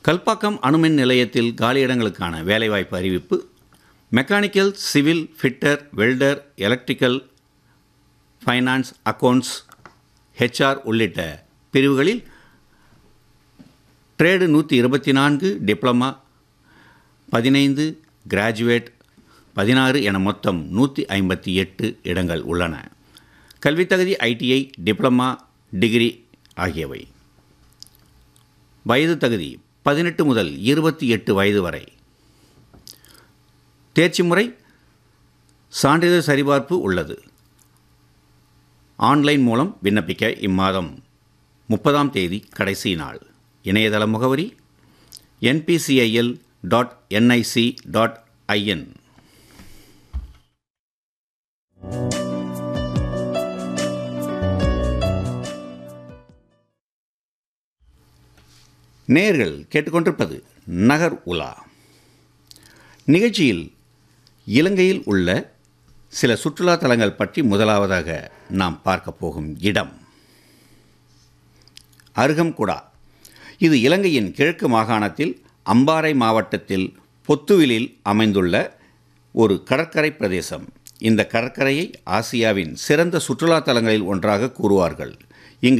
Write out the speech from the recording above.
கல்பாக்கம் அணுமின் நிலையத்தில் காலியிடங்களுக்கான வேலைவாய்ப்பு அறிவிப்பு mechanical civil fitter welder electrical finance accounts HR உள்ளிட்ட பிரிவுகளில் ட்ரேடு நூற்றி இருபத்தி நான்கு டிப்ளமா பதினைந்து கிராஜுவேட் பதினாறு என மொத்தம் நூற்றி ஐம்பத்தி எட்டு இடங்கள் உள்ளன கல்வித்தகுதி ஐடிஐ டிப்ளமா டிகிரி ஆகியவை வயது தகுதி பதினெட்டு முதல் இருபத்தி எட்டு வயது வரை தேர்ச்சி முறை சான்றிதழ் சரிபார்ப்பு உள்ளது ஆன்லைன் மூலம் விண்ணப்பிக்க இம்மாதம் முப்பதாம் தேதி கடைசி நாள் இணையதள முகவரி NPCIL dot NIC dot I N நேர்கள் கேட்டுக்கொண்டிருப்பது நகர் உலா நிகழ்ச்சியில் இலங்கையில் உள்ள சில சுற்றுலா தலங்கள் பற்றி முதலாவதாக நாம் பார்க்க போகும் இடம் அருகம்குடா இது இலங்கையின் கிழக்கு மாகாணத்தில் அம்பாறை மாவட்டத்தில் பொத்துவிலில் அமைந்துள்ள ஒரு கடற்கரை பிரதேசம் இந்த கடற்கரையை ஆசியாவின் சிறந்த சுற்றுலா தலங்களில் ஒன்றாக கூறுவார்கள்